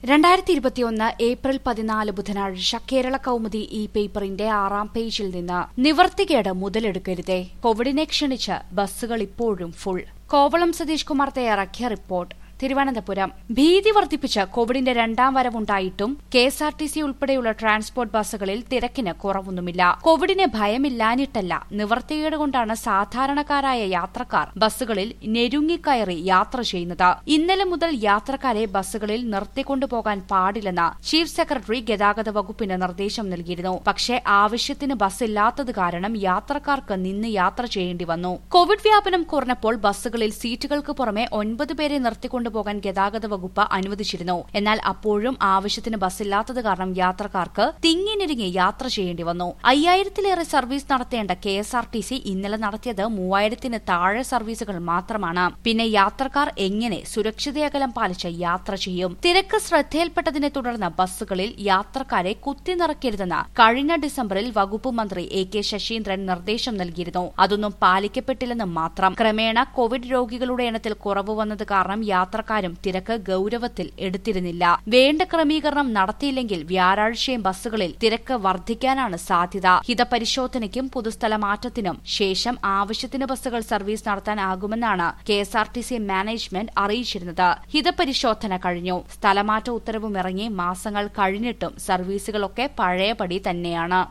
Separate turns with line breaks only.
രണ്ടായിരത്തി ഇരുപത്തിയൊന്ന് ഏപ്രിൽ പതിനാല് ബുധനാഴ്ച കേരള കൗമുദി ഈ പേപ്പറിന്റെ ആറാം പേജിൽ നിന്ന് നിവർത്തികേട് മുതലെടുക്കരുതേ കോവിഡിനെ ക്ഷണിച്ച് ബസ്സുകൾ ഇപ്പോഴും ഫുൾ കോവളം സതീഷ് കുമാർ തയ്യാറാക്കിയ റിപ്പോർട്ട് തിരുവനന്തപുരം ഭീതി വർദ്ധിപ്പിച്ച് കോവിഡിന്റെ രണ്ടാം വരവുണ്ടായിട്ടും K S R T C ഉൾപ്പെടെയുള്ള ട്രാൻസ്പോർട്ട് ബസ്സുകളിൽ തിരക്കിന് കുറവൊന്നുമില്ല കോവിഡിനെ ഭയമില്ലാഞ്ഞിട്ടല്ല നിവർത്തികേട് കൊണ്ടാണ് സാധാരണക്കാരായ യാത്രക്കാർ ബസ്സുകളിൽ ഞെരുങ്ങിക്കയറി യാത്ര ചെയ്യുന്നത് ഇന്നലെ മുതൽ യാത്രക്കാരെ ബസ്സുകളിൽ നിർത്തിക്കൊണ്ടുപോകാൻ പാടില്ലെന്ന് ചീഫ് സെക്രട്ടറി ഗതാഗത വകുപ്പിന് നിർദ്ദേശം നൽകിയിരുന്നു പക്ഷേ ആവശ്യത്തിന് ബസ്സില്ലാത്തത് കാരണം യാത്രക്കാർക്ക് നിന്ന് യാത്ര ചെയ്യേണ്ടി വന്നു കോവിഡ് വ്യാപനം കുറഞ്ഞപ്പോൾ ബസ്സുകളിൽ സീറ്റുകൾക്ക് പുറമെ ഒൻപത് പേരെ നിർത്തിക്കൊണ്ടുപോകാൻ ഗതാഗത വകുപ്പ് അനുവദിച്ചിരുന്നു എന്നാൽ അപ്പോഴും ആവശ്യത്തിന് ബസ്സില്ലാത്തത് കാരണം യാത്രക്കാർക്ക് തിങ്ങിനിരുങ്ങി യാത്ര ചെയ്യേണ്ടി വന്നു അയ്യായിരത്തിലേറെ സർവീസ് നടത്തേണ്ട K S R T C ഇന്നലെ നടത്തിയത് മൂവായിരത്തിന് താഴെ സർവീസുകൾ മാത്രമാണ് പിന്നെ യാത്രക്കാർ എങ്ങനെ സുരക്ഷിത പാലിച്ച് യാത്ര ചെയ്യും തിരക്ക് ശ്രദ്ധയിൽപ്പെട്ടതിനെ തുടർന്ന് ബസ്സുകളിൽ യാത്രക്കാരെ കുത്തിനിറക്കരുതെന്ന് കഴിഞ്ഞ ഡിസംബറിൽ വകുപ്പ് മന്ത്രി എ കെ ശശീന്ദ്രൻ നിർദ്ദേശം നൽകിയിരുന്നു അതൊന്നും പാലിക്കപ്പെട്ടില്ലെന്ന് മാത്രം ക്രമേണ കോവിഡ് രോഗികളുടെ എണ്ണത്തിൽ കുറവ് വന്നത് കാരണം യാത്രക്കാരും തിരക്ക് ഗൌരവത്തിൽ എടുത്തിരുന്നില്ല വേണ്ട ക്രമീകരണം നടത്തിയില്ലെങ്കിൽ വ്യാഴാഴ്ചയും ബസ്സുകളിൽ തിരക്ക് വർദ്ധിക്കാനാണ് സാധ്യത ഹിതപരിശോധനയ്ക്കും പൊതുസ്ഥല മാറ്റത്തിനും ശേഷം ആവശ്യത്തിന് ബസ്സുകൾ സർവീസ് നടത്താനാകുമെന്നാണ് K S R T C management അറിയിച്ചിരുന്നത് ഹിതപരിശോധന കഴിഞ്ഞു സ്ഥലമാറ്റ ഉത്തരവും ഇറങ്ങി മാസങ്ങൾ കഴിഞ്ഞിട്ടും സർവീസുകളൊക്കെ പഴയപടി തന്നെയാണ്